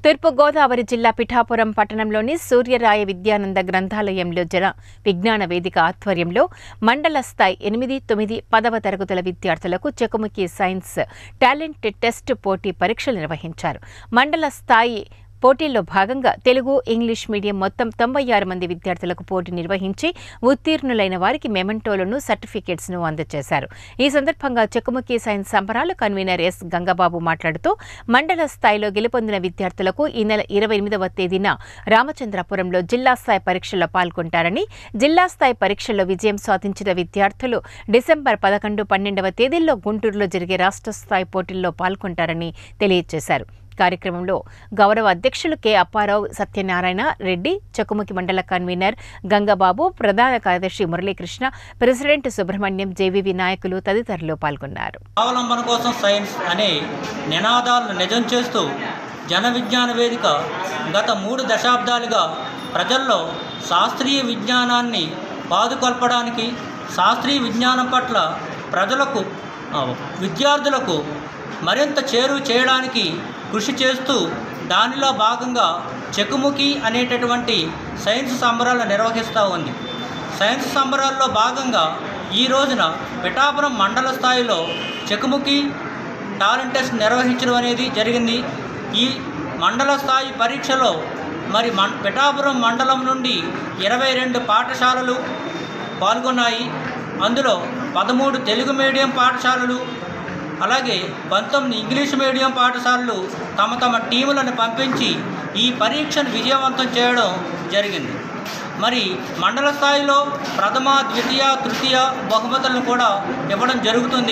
తూర్పుగోదావరి జిల్లా పిఠాపురం పట్టణంలోని సూర్యరాయ విద్యానంద గ్రంథాలయంలో జన విజ్ఞాన వేదిక ఆధ్వర్యంలో మండల స్థాయి ఎనిమిది తొమ్మిది పదవ తరగతుల విద్యార్థులకు చెకుముకి సైన్స్ టాలెంట్ టెస్ట్ పోటీ పరీక్షలు నిర్వహించారు మండల స్థాయి పోటీల్లో భాగంగా తెలుగు ఇంగ్లీష్ మీడియం మొత్తం తొంభై ఆరు మంది విద్యార్థులకు పోటీ నిర్వహించి ఉత్తీర్ణులైన వారికి మెమెంటోలను సర్టిఫికేట్స్ను అందజేశారు ఈ సందర్భంగా చెక్కుముకి సైన్స్ సంబరాలు కన్వీనర్ ఎస్ గంగబాబు మాట్లాడుతూ మండల స్థాయిలో గెలుపొందిన విద్యార్థులకు ఈ నెల ఇరవై ఎనిమిదవ తేదీన రామచంద్రపురంలో జిల్లా స్థాయి పరీక్షల్లో పాల్గొంటారని జిల్లా స్థాయి పరీక్షల్లో విజయం సాధించిన విద్యార్థులు డిసెంబర్ పదకొండు పన్నెండవ తేదీల్లో గుంటూరులో జరిగే రాష్ట్ర స్థాయి పోటీల్లో పాల్గొంటారని తెలియజేశారు కార్యక్రమంలో గౌరవ అధ్యక్షులు కె అప్పారావు సత్యనారాయణ రెడ్డి చకుముకి మండల కన్వీనర్ గంగబాబు ప్రధాన కార్యదర్శి మురళీకృష్ణ ప్రెసిడెంట్ సుబ్రహ్మణ్యం జేవీవి నాయకులు తదితరులు పాల్గొన్నారు స్వావలంబన కోసం సైన్స్ అనే నినాదాలను నిజం చేస్తూ జన విజ్ఞాన వేదిక గత మూడు దశాబ్దాలుగా ప్రజల్లో శాస్త్రీయ విజ్ఞానాన్ని పాదుకొల్పడానికి శాస్త్రీయ విజ్ఞానం పట్ల ప్రజలకు ఆ, విద్యార్థులకు మరింత చేరువ చేయడానికి కృషి చేస్తూ దానిలో భాగంగా చెకుముకి అనేటటువంటి సైన్స్ సంబరాలు నిర్వహిస్తూ ఉంది సైన్స్ సంబరాల్లో భాగంగా ఈ రోజున పిఠాపురం మండల స్థాయిలో చెకుముకి టాలెంట్ టెస్ట్ నిర్వహించడం అనేది జరిగింది ఈ మండల స్థాయి పరీక్షలో మరి మన్ పిఠాపురం మండలం నుండి ఇరవై రెండు పాఠశాలలు పాల్గొన్నాయి అందులో పదమూడు తెలుగు మీడియం పాఠశాలలు అలాగే పంతొమ్మిది ఇంగ్లీష్ మీడియం పాఠశాలలు తమ తమ టీములను పంపించి ఈ పరీక్షను విజయవంతం చేయడం జరిగింది మరి మండల స్థాయిలో ప్రథమ ద్వితీయ తృతీయ బహుమతులను కూడా ఇవ్వడం జరుగుతుంది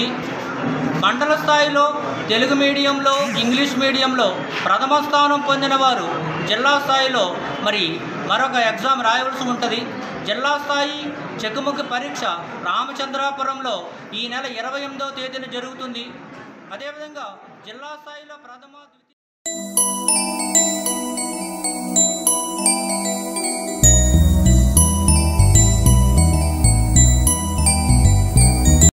మండల స్థాయిలో తెలుగు మీడియంలో ఇంగ్లీష్ మీడియంలో ప్రథమ స్థానం పొందిన వారు జిల్లా స్థాయిలో మరి మరొక ఎగ్జామ్ రాయవలసి ఉంటుంది జిల్లా స్థాయి చెక్కుముక్కి పరీక్ష రామచంద్రాపురంలో ఈ నెల ఇరవై ఎనిమిదవ తేదీన జరుగుతుంది అదేవిధంగా జిల్లా స్థాయిలో ప్రథమ